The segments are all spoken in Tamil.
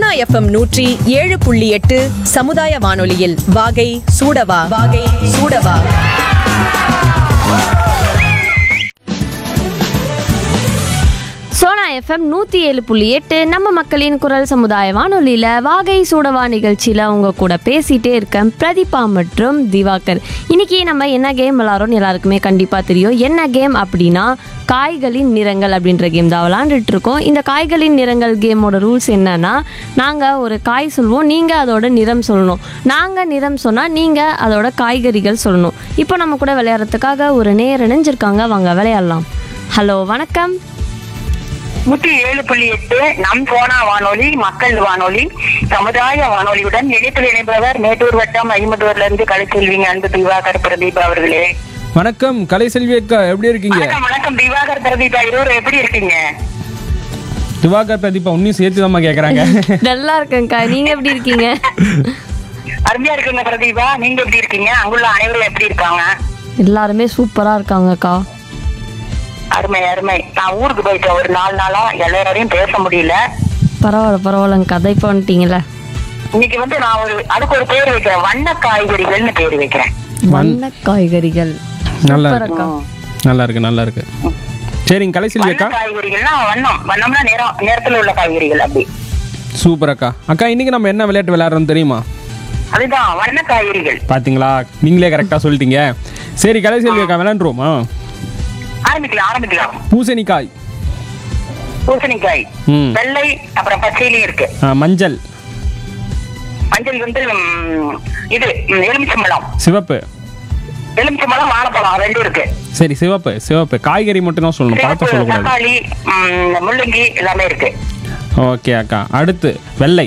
சோனா எஃப்எம் நூற்றி ஏழு புள்ளி எட்டு சமுதாய வானொலியில் வாகை சூடவா வாகை சூடவா சோனா எஃப்எம் நூற்றி ஏழு புள்ளி எட்டு நம்ம மக்களின் குரல் சமுதாய வானொலியில் வாகை சூடவா நிகழ்ச்சியில் உங்கள் கூட பேசிகிட்டே இருக்கேன் பிரதீபா மற்றும் திவாகர் இன்னைக்கு நம்ம என்ன கேம் விளாட்றோம்னு எல்லாருக்குமே கண்டிப்பாக தெரியும் என்ன கேம் அப்படின்னா காய்களின் நிறங்கள் அப்படின்ற கேம் தான் விளாண்டுட்டு இருக்கோம் இந்த காய்களின் நிறங்கள் கேமோட ரூல்ஸ் என்னன்னா நாங்கள் ஒரு காய் சொல்லுவோம் நீங்கள் அதோட நிறம் சொல்லணும் நாங்கள் நிறம் சொன்னால் நீங்கள் அதோட காய்கறிகள் சொல்லணும் இப்போ நம்ம கூட விளையாடுறதுக்காக ஒரு நேர் இணைஞ்சிருக்காங்க வாங்க விளையாடலாம் ஹலோ வணக்கம் நூற்றி ஏழு புள்ளி எட்டு நம் போனா வானொலி மக்கள் வானொலி சமுதாய வானொலியுடன் இணைப்பில் இணைப்பவர் மேட்டூர் வட்டம் ஐம்பத்தூர்ல இருந்து கலைச்செல்விங்க அன்பு திவாகர் பிரதீபா அவர்களே வணக்கம் கலைசெல்வி அக்கா எப்படி இருக்கீங்க வணக்கம் வணக்கம் திவாகர் பிரதீபா இருவரும் எப்படி இருக்கீங்க திவாகர் பிரதீபா உன்னையும் சேர்த்து தான் கேட்குறாங்க நல்லா இருக்கேங்க்கா நீங்க எப்படி இருக்கீங்க அருமையா இருக்குங்க பிரதீபா நீங்க எப்படி இருக்கீங்க அங்குள்ள அனைவரும் எப்படி இருக்காங்க எல்லாருமே சூப்பரா இருக்காங்கக்கா அருமை அருமை நான் ஊருக்கு போயிட்டேன் ஒரு நாலு நாளா எல்லாரோடையும் பேச முடியல பரவாயில்ல பரவாயில்லங்க கதை இப்போ வந்துட்டீங்களே இன்னைக்கு வந்து நான் ஒரு அதுக்கு ஒரு பேர் வைக்கிறேன் வண்ண காய்கறிகள்னு பேர் வைக்கிறேன் வண்ண காய்கறிகள் நல்லா சூப்பர் இருக்கு அக்கா நல்லா இருக்கு நல்லா இருக்கு சரிங்க கலைசெல்வி வண்ண அக்கா காய்கறிகள்னா வண்ணம் வண்ணம்னா நேரம் நேரத்துல உள்ள காய்கறிகள் அப்படி சூப்பர் அக்கா அக்கா இன்னைக்கு நம்ம என்ன விளையாட்டு விளையாடுறோம் தெரியுமா அதுதான் வண்ண காய்கறிகள் பாத்தீங்களா நீங்களே கரெக்டாக சொல்லிட்டீங்க சரி கலைசெல்வி அக்கா விளையாண்டுருவோமா ஆரம்பிக்கலாம் ஆரம்பிக்கலாம் பூசணிக்காய் பூசணிக்காய் ம் வெள்ளை அப்புறம் பச்சையிலையும் இருக்கு ஆ, மஞ்சள் மஞ்சள் வந்து ம், இது ம், எலுமிச்சம்பழம் சிவப்பு எலுமிச்சம்பழம் வாழைப்பழம் ரெண்டும் இருக்கு சரி சிவப்பு சிவப்பு காய்கறி மட்டும் தான் சொல்லணும் சிவப்பு, பழத்தை சொல்லக்கூடாது தக்காளி ம், முள்ளங்கி எல்லாமே இருக்கு ஓகே அக்கா அடுத்து வெள்ளை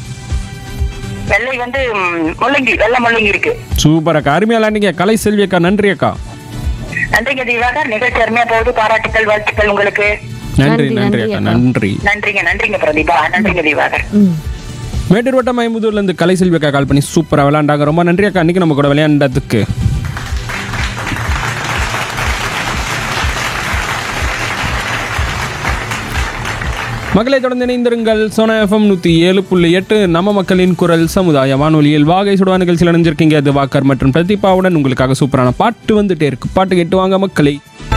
வெள்ளை வந்து ம், முள்ளங்கி வெள்ளை முள்ளங்கி இருக்கு சூப்பர் அக்கா அருமையா விளையாண்டீங்க கலைசெல்வி அக்கா நன்றி அக்கா நன்றிங்க தீவாகர் நிகழ்ச்சி அருமையா போகுது பாராட்டுக்கள் வாழ்த்துக்கள் உங்களுக்கு நன்றி நன்றி, நன்றி நன்றி அக்கா அக்கா. நன்றி நன்றிங்க நன்றிங்க பிரதீபா நன்றிங்க தீவாகர் ம் மேட்டூர் வட்டம் ஐம்பதூர்ல இருந்து கலைசெல்வி அக்கா கால் பண்ணி சூப்பரா விளையாண்டாங்க ரொம்ப நன்றி அக்கா இன்னைக்கு நம்ம கூட விளையாண்டதுக்கு மக்களை தொடர்ந்து இணைந்திருங்கள் சோனா எஃப்எம் நூற்றி ஏழு புள்ளி எட்டு நம்ம மக்களின் குரல் சமுதாய வானொலியில் வாகை சுடுவா நிகழ்ச்சியில் இணைஞ்சிருக்கீங்க திவாகர் மற்றும் பிரதீபாவுடன் உங்களுக்காக சூப்பரான பாட்டு வந்துட்டே இருக்கு பாட்டு கேட்டு வாங்க மக்களை